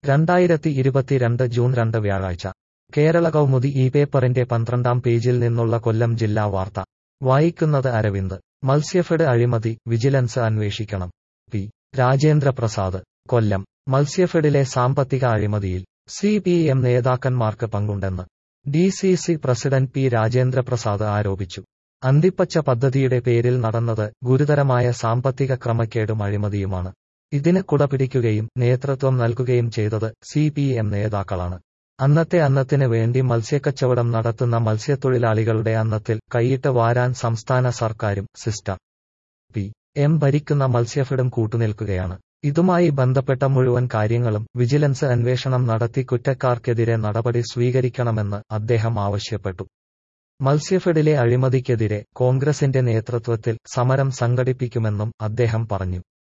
രണ്ടായിരത്തി ഇരുപത്തിരണ്ട് ജൂൺ രണ്ട് വ്യാഴാഴ്ച കേരള കൗമുദി ഈ പേപ്പറിന്റെ പന്ത്രണ്ടാം പേജിൽ നിന്നുള്ള കൊല്ലം ജില്ലാ വാർത്ത വായിക്കുന്നത് അരവിന്ദ് മത്സ്യഫെഡ് അഴിമതി വിജിലൻസ് അന്വേഷിക്കണം പി രാജേന്ദ്ര പ്രസാദ് കൊല്ലം മത്സ്യഫെഡിലെ സാമ്പത്തിക അഴിമതിയിൽ സി പി എം നേതാക്കന്മാർക്ക് പങ്കുണ്ടെന്ന് D C C president P Rajendra Prasad ആരോപിച്ചു അന്തിപ്പച്ച പദ്ധതിയുടെ പേരിൽ നടന്നത് ഗുരുതരമായ സാമ്പത്തിക ക്രമക്കേടും അഴിമതിയുമാണ് ഇതിന് കുടപിടിക്കുകയും നേതൃത്വം നൽകുകയും ചെയ്തത് സി പി എം നേതാക്കളാണ് അന്നത്തെ അന്നത്തിന് വേണ്ടി മത്സ്യക്കച്ചവടം നടത്തുന്ന മത്സ്യത്തൊഴിലാളികളുടെ അന്നത്തിൽ കൈയിട്ട് വാരാൻ സംസ്ഥാന സർക്കാരും സിസ്റ്റർ പി എം ഭരിക്കുന്ന മത്സ്യഫെഡും കൂട്ടുനിൽക്കുകയാണ് ഇതുമായി ബന്ധപ്പെട്ട മുഴുവൻ കാര്യങ്ങളും വിജിലൻസ് അന്വേഷണം നടത്തി കുറ്റക്കാർക്കെതിരെ നടപടി സ്വീകരിക്കണമെന്ന് അദ്ദേഹം ആവശ്യപ്പെട്ടു മത്സ്യഫെഡിലെ അഴിമതിക്കെതിരെ കോൺഗ്രസിന്റെ നേതൃത്വത്തിൽ സമരം സംഘടിപ്പിക്കുമെന്നും അദ്ദേഹം പറഞ്ഞു